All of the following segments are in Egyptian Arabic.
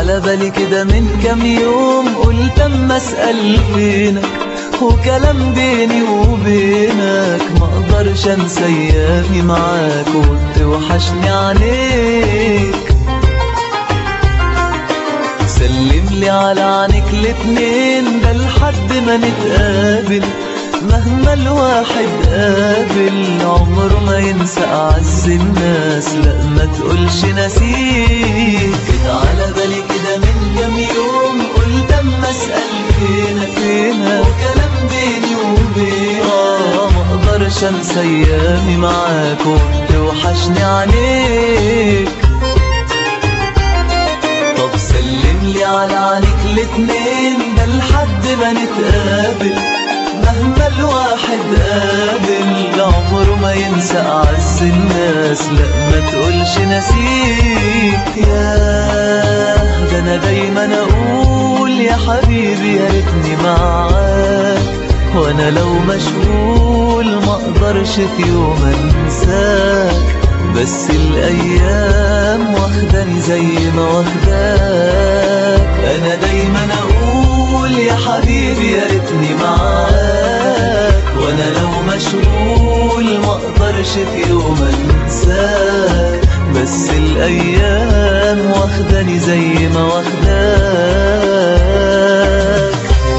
على بالي كده من كام يوم قلت اما اسأل فينك وكلام بيني وبينك ما اقدرش انسى ايامي معاك وتوحشني عليك سلم لي على عينك الاتنين ده لحد ما نتقابل مهما الواحد قابل عمره ما ينسى أعز الناس لا ما تقولش نسيك جيت على بالي كده من كام يوم قلت اما اسأل فينك فينك وكلام بيني وبينك آه ما اقدرش انسى ايامي معاك وتوحشني عليك طب سلم لي على عينك الاتنين ده لحد ما نتقابل مهما الواحد قابل عمره ما ينسى أعز الناس لا ما تقولش نسيك ياه ده أنا دايما أقول يا حبيبي يا ريتني معاك وأنا لو مشغول ما أقدرش في يوم أنساك بس الأيام واخداني زي ما واخداك أنا دايما أقول يا حبيبي يا ريتني معاك وأنا لو مشغول ما أقدرش في يوم أنساك بس الأيام واخداني زي ما واخداك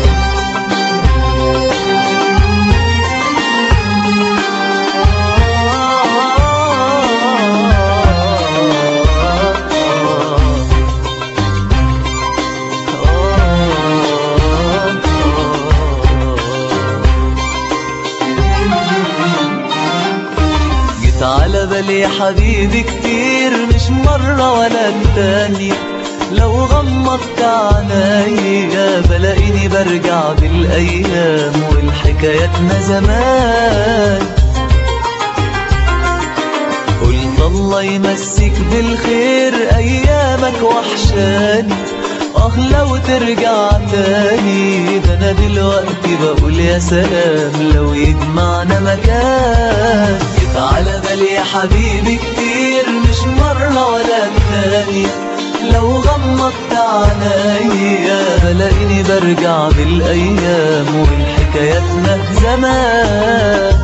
جيت على بالي يا حبيبي كتير مش مرة ولا التانية لو غمضت عينيا بلاقيني برجع بالأيام والحكاياتنا زمان قلت الله يمسك بالخير أيامك وحشاني اه لو ترجع تاني ده انا دلوقتي بقول يا سلام لو يجمعنا مكان جيت على بالي يا حبيبي كتير مش مرة ولا التانية لو غمضت عينيا بلاقيني برجع بالايام والحكاياتنا زمان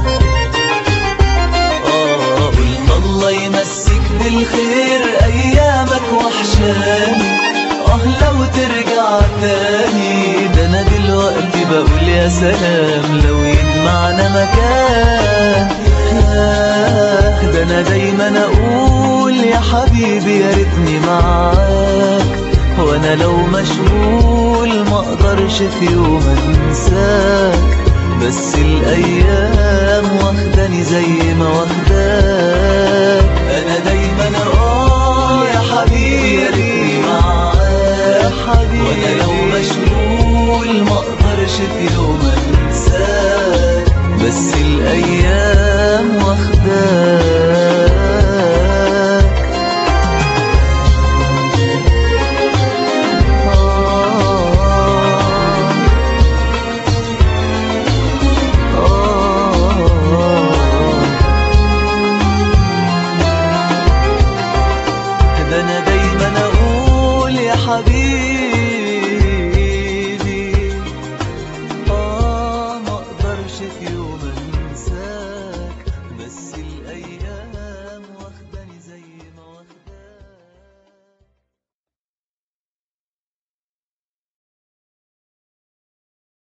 آه قلت الله يمسك بالخير ايامك وحشاني اه لو ترجع تاني ده انا دلوقتي بقول يا سلام لو يجمعنا مكان آه ده انا دايما اقول يا حبيبي يا ريتني معاك وانا لو مشغول ما اقدرش في يوم انساك بس الايام واخداني زي ما واخداك انا دايما اقول يا حبيبي يا ريتني معاك يا حبيبي وانا لو مشغول ما اقدرش في يوم انساك بس الايام واخداك ده انا دايما اقول يا حبيبي